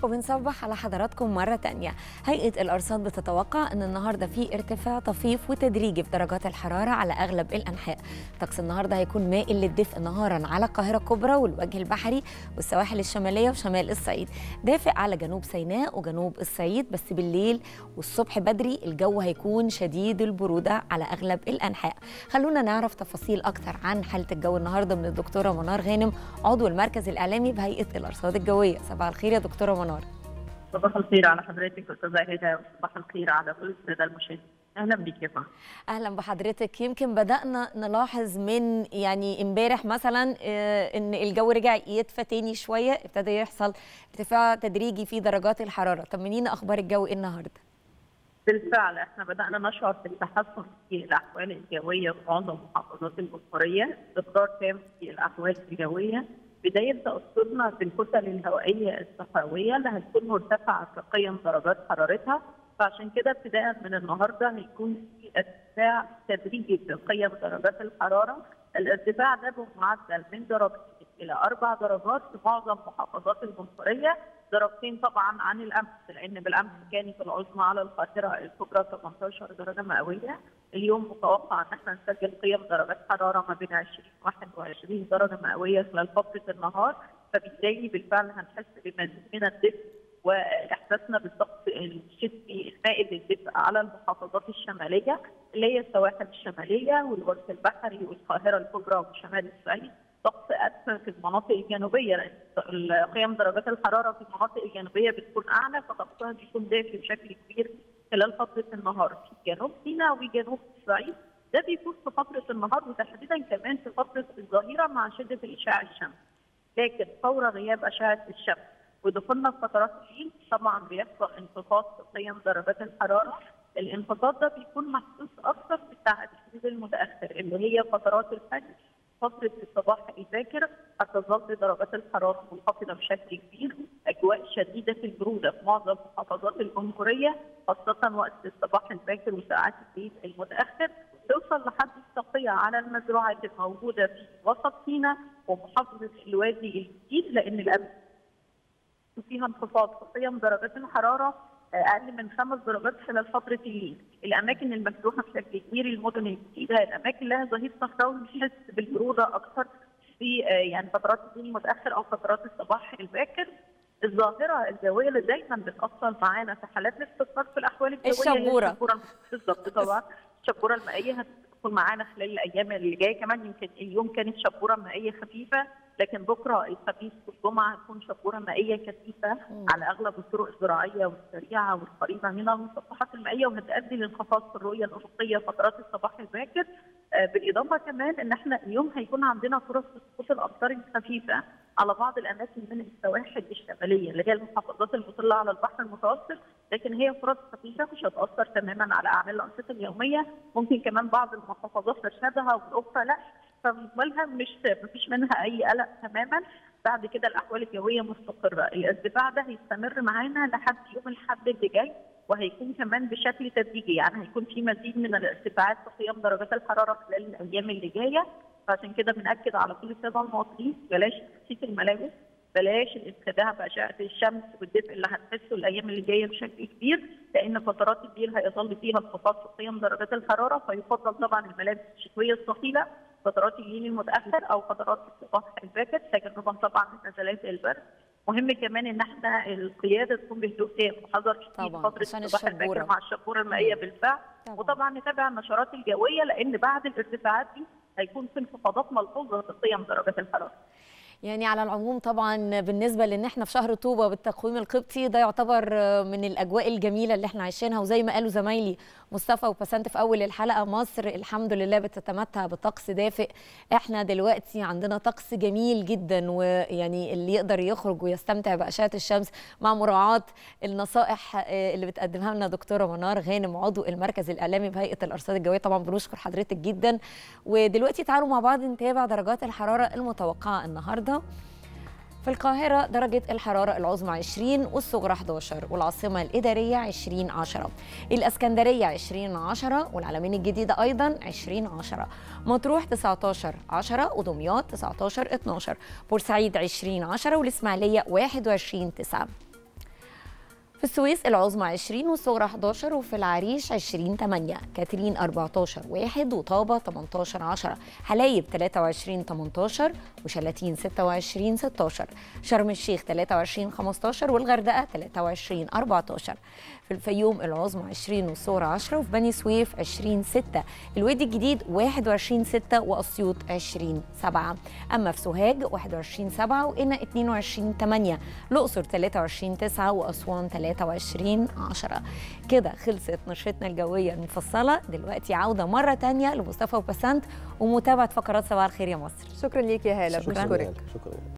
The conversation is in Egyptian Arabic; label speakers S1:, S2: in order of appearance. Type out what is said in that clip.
S1: وبنصبح على حضراتكم مرة تانية هيئة الأرصاد بتتوقع أن النهاردة في ارتفاع طفيف وتدريجي في درجات الحرارة على أغلب الأنحاء طقس النهاردة هيكون مائل للدفء نهارا على القاهرة الكبرى والوجه البحري والسواحل الشمالية وشمال الصعيد دافئ على جنوب سيناء وجنوب الصعيد بس بالليل والصبح بدري الجو هيكون شديد البرودة على أغلب الأنحاء خلونا نعرف تفاصيل أكتر عن حالة الجو النهاردة من الدكتورة منار غانم عضو المركز الإعلامي بهيئة الأرصاد الجوية صباح الخير يا دكتورة منار
S2: صباح الخير على حضرتك استاذه هدى وصباح الخير على كل الساده المشاهدين اهلا بك يا فندم
S1: اهلا بحضرتك يمكن بدانا نلاحظ من يعني امبارح مثلا آه، ان الجو رجع يدفى تاني شويه ابتدى يحصل ارتفاع تدريجي في درجات الحراره طمنينا اخبار الجو ايه النهارده
S2: بالفعل احنا بدانا نشعر بالتحسن في الاحوال الجويه في معظم محافظات الجمهوريه استقرار تام في الاحوال الجويه بدايه تاثرنا بالكتل الهوائيه الصحراويه اللي هتكون مرتفعه في قيم درجات حرارتها فعشان كده ابتداء من النهارده هيكون في ارتفاع تدريجي في قيم درجات الحراره الارتفاع ده بمعدل من درجتين الى اربع درجات في معظم محافظات الجمهوريه درجتين طبعا عن الامس لان بالامس كانت العظمى على القاهره الكبرى 18 درجه مئويه اليوم متوقع ان احنا نسجل قيم درجات حراره ما بين 20 و 21 درجه مئويه خلال فتره النهار فبالتالي بالفعل هنحس بمزيد من الدفء واحساسنا بالطقس الشتوي المائل للدفء على المحافظات الشماليه اللي هي السواحل الشماليه والوجه البحري والقاهره الكبرى وشمال الصعيد طقس ادفى في المناطق الجنوبيه لان قيم درجات الحراره في المناطق الجنوبيه بتكون اعلى فطقسها بيكون دافي بشكل كبير خلال فتره النهار في جنوب سيناء وجنوب الصعيد ده بيكون في فتره النهار وتحديدا كمان في فتره الظهيره مع شده الاشعاع الشمسي لكن فور غياب اشعه الشمس ودخولنا في فترات الليل طبعا بيحصل انخفاض في قيم درجات الحراره الانخفاض ده بيكون محسوس اكثر في الساعات المتاخر اللي هي فترات الفجر فترة الصباح الباكر هتظل درجات الحرارة منخفضة بشكل كبير، أجواء شديدة البرودة في معظم محافظات الجمهورية خاصة وقت الصباح الباكر وساعات الليل المتأخر، توصل لحد التقية على المزروعات الموجودة في وسط سيناء ومحافظة الوادي الجديد لأن الأمس فيها انخفاض في قيم درجات الحرارة اقل من خمس درجات خلال فتره الليل، الاماكن المفتوحه بشكل كبير المدن الجديده، الاماكن اللي لها ظهير صحراوي بتحس بالبروده اكثر في يعني فترات الليل المتاخر او فترات الصباح الباكر. الظاهره الجويه اللي دايما بتاثر معانا في حالات الاستقرار في الاحوال الجويه
S1: الشبورة.
S2: الشبوره بالظبط طبعا الشبوره المائيه هتدخل معانا خلال الايام اللي جايه كمان يمكن اليوم كانت شبوره مائيه خفيفه لكن بكره الخميس والجمعه هتكون شبوره مائيه كثيفه على اغلب الطرق الزراعيه والسريعه والقريبه من المسطحات المائيه وهتؤدي لانخفاض في الرؤيه الافقيه فترات الصباح الباكر آه، بالاضافه كمان ان احنا اليوم هيكون عندنا فرص لسقوط الامطار الخفيفه على بعض الاماكن من السواحل الشماليه اللي هي المحافظات المطله على البحر المتوسط لكن هي فرص خفيفه مش هتاثر تماما على اعمال الانشطه اليوميه ممكن كمان بعض المحافظات تشهدها والاخرى لا فمجملها مش مفيش منها اي قلق تماما بعد كده الاحوال الجويه مستقره الارتفاع ده هيستمر معانا لحد يوم الاحد اللي جاي وهيكون كمان بشكل تدريجي يعني هيكون في مزيد من الارتفاعات في قيم درجات الحراره خلال الايام اللي جايه فعشان كده بناكد على كل الساده المواطنين بلاش تخفيف الملابس بلاش الابتداء باشعه الشمس والدفء اللي هنحسه الايام اللي جايه بشكل كبير لان فترات الليل هيظل فيها انخفاض في قيم درجات الحراره فيفضل طبعا الملابس الشتويه الثقيله فترات الليل المتاخر او فترات الصباح الباكر تجنبا طبعا نزلات البرد مهم كمان ان احنا القياده تكون بهدوء تام وحذر شديد
S1: طبعاً،
S2: فتره
S1: عشان
S2: الصباح
S1: الشبورة.
S2: الباكر مع الشبوره المائيه بالفعل
S1: طبعاً.
S2: وطبعا نتابع النشرات الجويه لان بعد الارتفاعات دي هيكون في انخفاضات ملحوظه في قيم درجات الحراره
S1: يعني على العموم طبعا بالنسبه لان احنا في شهر طوبه بالتقويم القبطي ده يعتبر من الاجواء الجميله اللي احنا عايشينها وزي ما قالوا زمايلي مصطفى وبسنت في اول الحلقه مصر الحمد لله بتتمتع بطقس دافئ احنا دلوقتي عندنا طقس جميل جدا ويعني اللي يقدر يخرج ويستمتع باشعه الشمس مع مراعاه النصائح آه، اللي بتقدمها لنا دكتوره منار غانم عضو المركز الاعلامي بهيئه الارصاد الجويه طبعا بنشكر حضرتك جدا ودلوقتي تعالوا مع بعض نتابع درجات الحراره المتوقعه النهارده في القاهرة درجة الحرارة العظمى 20 والصغرى 11 والعاصمة الإدارية 20 10 الإسكندرية 20 10 والعلمين الجديدة أيضا 20 10 مطروح 19 10 ودمياط 19 12 بورسعيد 20 10 والإسماعيلية 21 9 في السويس العظمى 20 والصغرى 11 وفي العريش 20 8 كاترين 14 1 وطابة 18 10 حلايب 23 18 وشلاتين 26 16 شرم الشيخ 23 15 والغردقة 23 14 في الفيوم العظمى 20 والصغرى 10 وفي بني سويف 20 6 الوادي الجديد 21 6 واسيوط 20 7 اما في سوهاج 21 7 وقنا 22 8 الاقصر 23 9 واسوان 23 10 كده خلصت نشرتنا الجويه المفصله دلوقتي عوده مره تانية لمصطفى وبسنت ومتابعه فقرات صباح الخير يا مصر
S3: شكرا ليك يا هاله
S1: شكراً.
S3: بنشكرك
S4: شكرا